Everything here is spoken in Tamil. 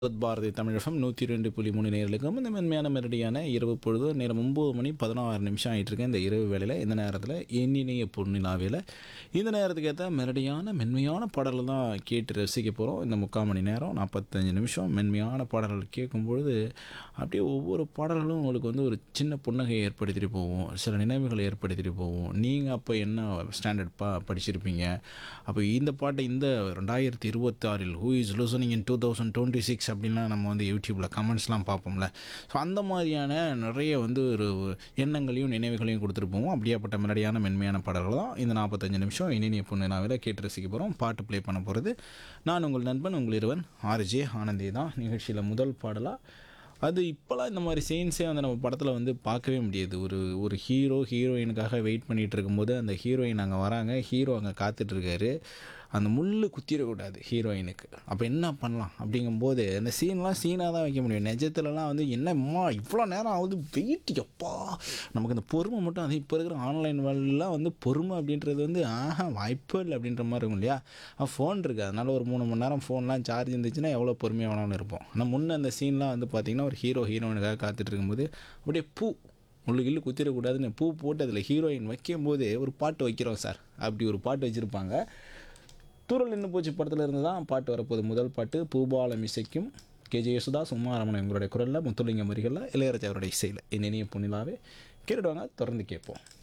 பாரதி தமிழகம் நூற்றி ரெண்டு புள்ளி மூணு நேர்களுக்கும் இந்த மென்மையான மெரடியான இரவு பொழுது நேரம் ஒம்பது மணி பதினாறு நிமிஷம் ஆகிட்டு இருக்கு இந்த இரவு வேளையில் இந்த நேரத்தில் எண்ணினிய பொன்னிலாவையில் இந்த நேரத்துக்கு ஏற்ற மெரடியான மென்மையான பாடல்கள் தான் கேட்டு ரசிக்க போகிறோம் இந்த முக்கால் மணி நேரம் நாற்பத்தஞ்சு நிமிஷம் மென்மையான பாடல்கள் கேட்கும்பொழுது அப்படியே ஒவ்வொரு பாடல்களும் உங்களுக்கு வந்து ஒரு சின்ன புன்னகையை ஏற்படுத்திட்டு போகும் சில நினைவுகளை ஏற்படுத்திட்டு போகும் நீங்கள் அப்போ என்ன ஸ்டாண்டர்ட் பா படிச்சிருப்பீங்க அப்போ இந்த பாட்டை இந்த ரெண்டாயிரத்தி இருபத்தாறில் who is listening in two thousand twenty six அப்படின்லாம் நம்ம வந்து யூடியூப்பில் கமெண்ட்ஸ்லாம் பார்ப்போம்ல ஸோ அந்த மாதிரியான நிறைய வந்து ஒரு எண்ணங்களையும் நினைவுகளையும் கொடுத்துட்டு போவோம் அப்படியாப்பட்ட மெலடியான மென்மையான பாடல்கள் தான் இந்த நாற்பத்தஞ்சு நிமிஷம் இனிய பொண்ணு நாவில் கேட்டு ரசிக்க போகிறோம் பாட்டு ப்ளே பண்ண போகிறது நான் உங்கள் நண்பன் உங்கள் இருவன் ஆர்ஜே ஆனந்தி தான் நிகழ்ச்சியில் முதல் பாடலாக அது இப்போலாம் இந்த மாதிரி சீன்ஸே வந்து நம்ம படத்தில் வந்து பார்க்கவே முடியாது ஒரு ஒரு ஹீரோ ஹீரோயினுக்காக வெயிட் பண்ணிகிட்டு இருக்கும்போது அந்த ஹீரோயின் அங்கே வராங்க ஹீரோ அங்கே காத்துட்ருக்காரு அந்த முள் குத்திடக்கூடாது ஹீரோயினுக்கு அப்போ என்ன பண்ணலாம் அப்படிங்கும்போது அந்த சீன்லாம் சீனாக தான் வைக்க முடியும் நிஜத்துலலாம் வந்து என்னம்மா இவ்வளோ நேரம் ஆகுது வெயிட் எப்பா நமக்கு அந்த பொறுமை மட்டும் அது இப்போ இருக்கிற ஆன்லைன் வேர்ல்டெலாம் வந்து பொறுமை அப்படின்றது வந்து ஆஹா வாய்ப்பே இல்லை அப்படின்ற மாதிரி இருக்கும் இல்லையா ஃபோன் இருக்குது அதனால் ஒரு மூணு மணி நேரம் ஃபோன்லாம் சார்ஜ் இருந்துச்சுன்னா எவ்வளோ பொறுமையாக வேணாலும் இருப்போம் ஆனால் முன்னே அந்த சீன்லாம் வந்து பார்த்திங்கன்னா ஒரு ஹீரோ ஹீரோயினுக்காக காத்துட்டு இருக்கும்போது அப்படியே பூ முள்ளு கிள்ளு குத்திடக்கூடாதுன்னு பூ போட்டு அதில் ஹீரோயின் வைக்கும்போது ஒரு பாட்டு வைக்கிறோம் சார் அப்படி ஒரு பாட்டு வச்சுருப்பாங்க தூரல் நின்று போச்சு படத்தில் இருந்து தான் பாட்டு வரப்போகுது முதல் பாட்டு பூபாலம் இசைக்கும் கேஜே யேசுதாஸ் உமாரமணன் எங்களுடைய குரலில் முத்துலிங்கம் வரிகளில் இளையராஜா அவருடைய இசையில் இனிய பொன்னிலாவே கேட்டுடுவாங்க தொடர்ந்து கேட்போம்